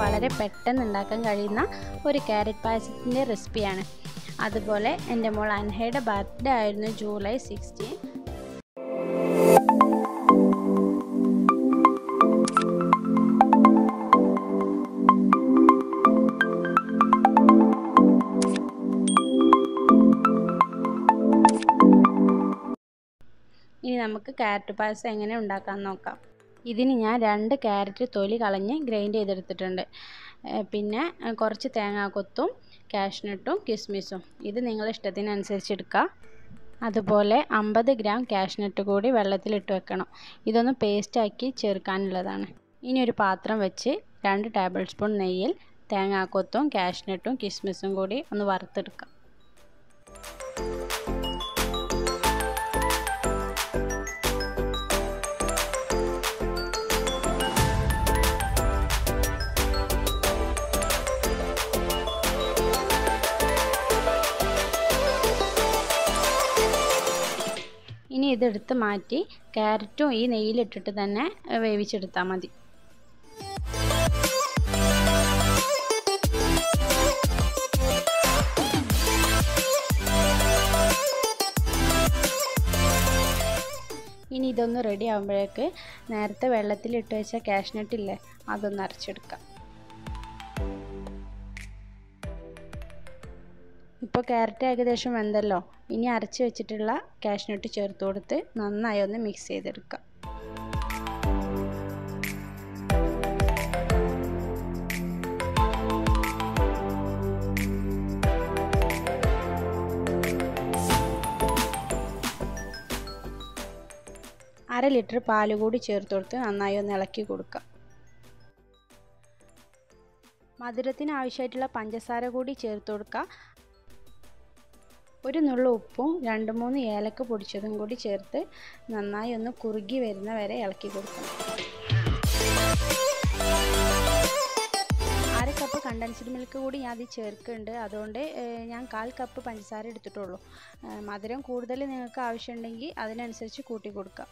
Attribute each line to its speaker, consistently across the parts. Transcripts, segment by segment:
Speaker 1: വളരെ പെട്ടെന്ന് ഉണ്ടാക്കാൻ കഴിയുന്ന ഒരു ക്യാരറ്റ് പായസത്തിൻ്റെ റെസിപ്പിയാണ് അതുപോലെ എൻ്റെ മോൾ അൻഹയുടെ ബർത്ത്ഡേ ആയിരുന്നു ജൂലൈ സിക്സ്റ്റീൻ ഇനി നമുക്ക് ക്യാരറ്റ് പായസം എങ്ങനെ ഉണ്ടാക്കാൻ നോക്കാം ഇതിന് ഞാൻ രണ്ട് ക്യാരറ്റ് തൊലി കളഞ്ഞ് ഗ്രൈൻഡ് ചെയ്തെടുത്തിട്ടുണ്ട് പിന്നെ കുറച്ച് തേങ്ങാക്കൊത്തും കാഷ്നട്ടും കിസ്മിസും ഇത് നിങ്ങളുടെ ഇഷ്ടത്തിനനുസരിച്ച് എടുക്കുക അതുപോലെ അമ്പത് ഗ്രാം കാഷ്നട്ട് കൂടി വെള്ളത്തിലിട്ട് വെക്കണം ഇതൊന്ന് പേസ്റ്റാക്കി ചേർക്കാനുള്ളതാണ് ഇനി ഒരു പാത്രം വെച്ച് രണ്ട് ടേബിൾ സ്പൂൺ നെയ്യിൽ തേങ്ങാക്കൊത്തും കാഷ്നട്ടും കിസ്മിസും കൂടി ഒന്ന് വറുത്തെടുക്കാം ഇനി ഇതെടുത്ത് മാറ്റി ക്യാരറ്റും ഈ നെയ്യിലിട്ടിട്ട് തന്നെ വേവിച്ചെടുത്താൽ മതി ഇനി ഇതൊന്ന് റെഡി ആകുമ്പോഴേക്ക് നേരത്തെ വെള്ളത്തിലിട്ട് വെച്ച കാഷ്നട്ടില്ലേ അതൊന്ന് അരച്ചെടുക്കാം ഇപ്പോൾ ക്യാരറ്റ് ഏകദേശം വെന്തല്ലോ ഇനി അരച്ച് വെച്ചിട്ടുള്ള കാഷ്നട്ട് ചേർത്ത് കൊടുത്ത് നന്നായി ഒന്ന് മിക്സ് ചെയ്തെടുക്കാം അര ലിറ്റർ പാല് കൂടി ചേർത്ത് കൊടുത്ത് നന്നായി ഒന്ന് ഇളക്കി കൊടുക്കാം മധുരത്തിന് ആവശ്യമായിട്ടുള്ള പഞ്ചസാര കൂടി ചേർത്ത് കൊടുക്കുക ഒരു നുള്ള ഉപ്പും രണ്ട് മൂന്ന് ഏലക്ക പൊടിച്ചതും കൂടി ചേർത്ത് നന്നായി ഒന്ന് കുറുകി വരുന്ന വരെ ഇളക്കി കൊടുക്കണം അര കപ്പ് കണ്ടൻസ്ഡ് മിൽക്ക് കൂടി ഞാൻ അതിൽ ചേർക്കുന്നുണ്ട് അതുകൊണ്ട് ഞാൻ കാൽ കപ്പ് പഞ്ചസാര എടുത്തിട്ടുള്ളൂ മധുരം കൂടുതൽ നിങ്ങൾക്ക് ആവശ്യമുണ്ടെങ്കിൽ അതിനനുസരിച്ച് കൂട്ടി കൊടുക്കുക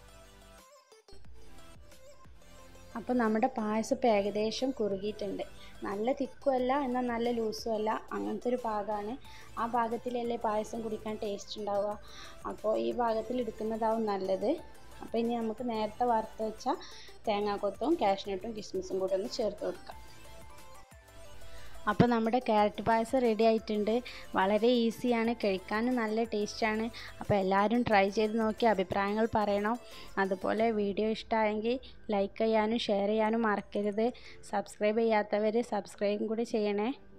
Speaker 1: അപ്പോൾ നമ്മുടെ പായസം ഇപ്പോൾ ഏകദേശം കുറുകിയിട്ടുണ്ട് നല്ല തിക്കും അല്ല എന്നാൽ നല്ല ലൂസും അല്ല അങ്ങനത്തെ ഒരു പാകമാണ് ആ പാകത്തിലല്ലേ പായസം കുടിക്കാൻ ടേസ്റ്റ് ഉണ്ടാവുക അപ്പോൾ ഈ പാകത്തിൽ എടുക്കുന്നതാവും നല്ലത് അപ്പോൾ ഇനി നമുക്ക് നേരത്തെ വറുത്ത് വെച്ച തേങ്ങാക്കൊത്തും കാഷ്നട്ടും കിസ്മിസും കൂടി ഒന്ന് ചേർത്ത് കൊടുക്കാം അപ്പോൾ നമ്മുടെ ക്യാരറ്റ് പായസം റെഡി ആയിട്ടുണ്ട് വളരെ ഈസിയാണ് കഴിക്കാനും നല്ല ടേസ്റ്റാണ് അപ്പോൾ എല്ലാവരും ട്രൈ ചെയ്ത് നോക്കി അഭിപ്രായങ്ങൾ പറയണം അതുപോലെ വീഡിയോ ഇഷ്ടമായെങ്കിൽ ലൈക്ക് ചെയ്യാനും ഷെയർ ചെയ്യാനും മറക്കരുത് സബ്സ്ക്രൈബ് ചെയ്യാത്തവർ സബ്സ്ക്രൈബും കൂടി ചെയ്യണേ